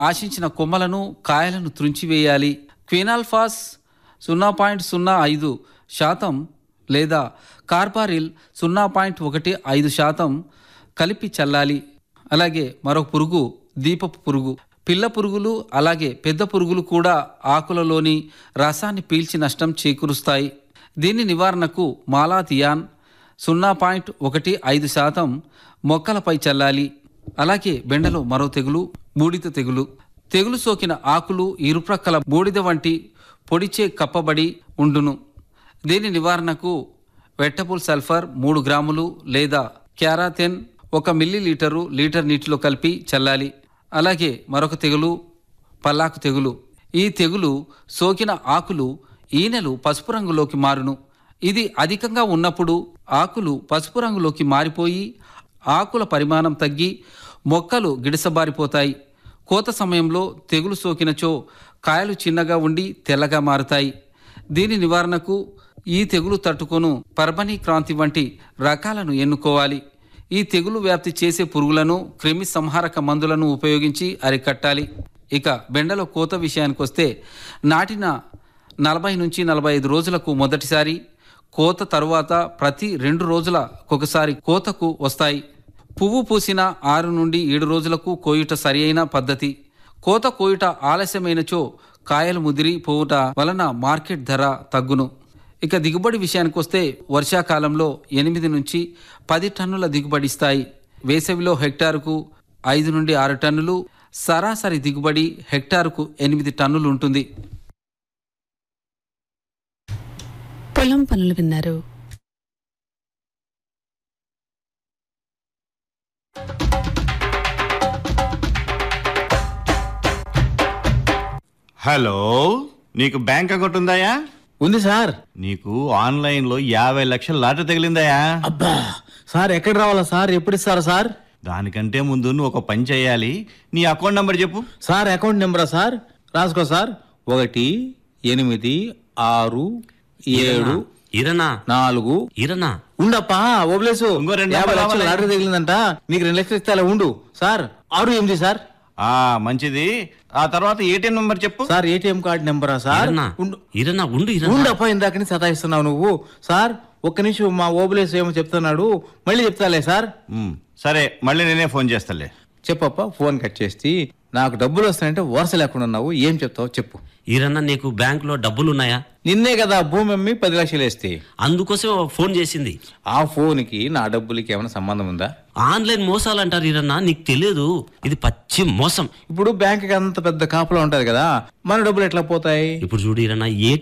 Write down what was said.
ఆశించిన కొమ్మలను కాయలను త్రుంచివేయాలి క్వినాల్ఫాస్ సున్నా పాయింట్ సున్నా ఐదు శాతం లేదా కార్బారిల్ సున్నా పాయింట్ ఒకటి ఐదు శాతం కలిపి చల్లాలి అలాగే మరొక పురుగు దీపపు పురుగు పిల్ల పురుగులు అలాగే పెద్ద పురుగులు కూడా ఆకులలోని రసాన్ని పీల్చి నష్టం చేకూరుస్తాయి దీని నివారణకు మాలాథియాన్ సున్నా పాయింట్ ఒకటి ఐదు శాతం మొక్కలపై చల్లాలి అలాగే బెండలో మరో తెగులు బూడిద తెగులు తెగులు సోకిన ఆకులు ఇరుప్రక్కల బూడిద వంటి పొడిచే కప్పబడి ఉండును దీని నివారణకు వెట్టపుల్ సల్ఫర్ మూడు గ్రాములు లేదా క్యారాథెన్ ఒక మిల్లీ లీటరు లీటర్ నీటిలో కలిపి చల్లాలి అలాగే మరొక తెగులు పల్లాకు తెగులు ఈ తెగులు సోకిన ఆకులు ఈనెలు పసుపు రంగులోకి మారును ఇది అధికంగా ఉన్నప్పుడు ఆకులు పసుపు రంగులోకి మారిపోయి ఆకుల పరిమాణం తగ్గి మొక్కలు గిడసబారిపోతాయి కోత సమయంలో తెగులు సోకినచో కాయలు చిన్నగా ఉండి తెల్లగా మారుతాయి దీని నివారణకు ఈ తెగులు తట్టుకొను పర్బనీ క్రాంతి వంటి రకాలను ఎన్నుకోవాలి ఈ తెగులు వ్యాప్తి చేసే పురుగులను క్రిమి సంహారక మందులను ఉపయోగించి అరికట్టాలి ఇక బెండలో కోత విషయానికి వస్తే నాటిన నలభై నుంచి నలభై ఐదు రోజులకు మొదటిసారి కోత తరువాత ప్రతి రెండు రోజులకొకసారి కోతకు వస్తాయి పువ్వు పూసిన ఆరు నుండి ఏడు రోజులకు కోయుట సరియైన పద్ధతి కోత కోయుట ఆలస్యమైనచో కాయలు ముదిరి పోవుట వలన మార్కెట్ ధర తగ్గును ఇక దిగుబడి విషయానికి వస్తే వర్షాకాలంలో ఎనిమిది నుంచి పది టన్నుల దిగుబడి ఇస్తాయి వేసవిలో హెక్టారుకు ఐదు నుండి ఆరు టన్నులు సరాసరి దిగుబడి హెక్టారుకు ఎనిమిది టన్నులు ఉంటుంది పొలం పనులు విన్నారు హలో నీకు బ్యాంక్ అకౌంట్ ఉందాయా ఉంది సార్ నీకు ఆన్లైన్ లో యాభై లక్షల లాటరీ తగిలిందాయా అబ్బా సార్ ఎక్కడ రావాలా సార్ ఎప్పుడు ఇస్తారా సార్ దానికంటే ముందు నువ్వు ఒక పని చేయాలి నీ అకౌంట్ నంబర్ చెప్పు సార్ అకౌంట్ నెంబరా సార్ రాసుకో సార్ ఒకటి ఎనిమిది ఆరు ఏడు ఇరనా నాలుగు ఇరనా ఉండప్పా ఓబ్లేసు ఇంకో రెండు యాభై నెంబర్లు లక్షలు కావాలా? లాటరీ తగిలిందంట నీకు రెండు లక్షలు ఇస్తా ఉండు సార్ ఆరు ఎనిమిది సార్ ఆ మంచిది ఆ తర్వాత ఏటీఎం నంబర్ చెప్పు సార్ ఏటీఎం కార్డు నెంబరా సార్ ఇరనా ఉండు ఇరనా ఉండు ఇరనా ఉండప్పా ఇందాకని సతాయిస్తున్నావు నువ్వు సార్ ఒక్క నిమిషం మా ఓబులేసు ఏమో చెప్తున్నాడు మళ్ళీ చెప్తాలే సార్ ఉమ్, సరే మళ్ళీ నేనే ఫోన్ చేస్తాలే చెప్పప్ప ఫోన్ కట్ చేసి నాకు డబ్బులు వస్తాయంటే వరుస లేకుండా ఉన్నావు ఏం చెప్తావు చెప్పు ఇరన్నా నీకు బ్యాంక్ లో డబ్బులున్నాయా నిన్నే కదా భూమి అమ్మి పది లక్షలు వేస్తే అందుకోసం ఫోన్ చేసింది ఆ ఫోన్కి నా డబ్బులకి ఏమైనా సంబంధం ఉందా ఆన్లైన్ మోసాలు అంటారు ఇరన్నా నీకు తెలియదు ఇది పచ్చి మోసం ఇప్పుడు బ్యాంక్కి అంత పెద్ద కాపలా ఉంటది కదా మన డబ్బులు ఎట్లా పోతాయి ఇప్పుడు చూడు ఇరన్నా ఏ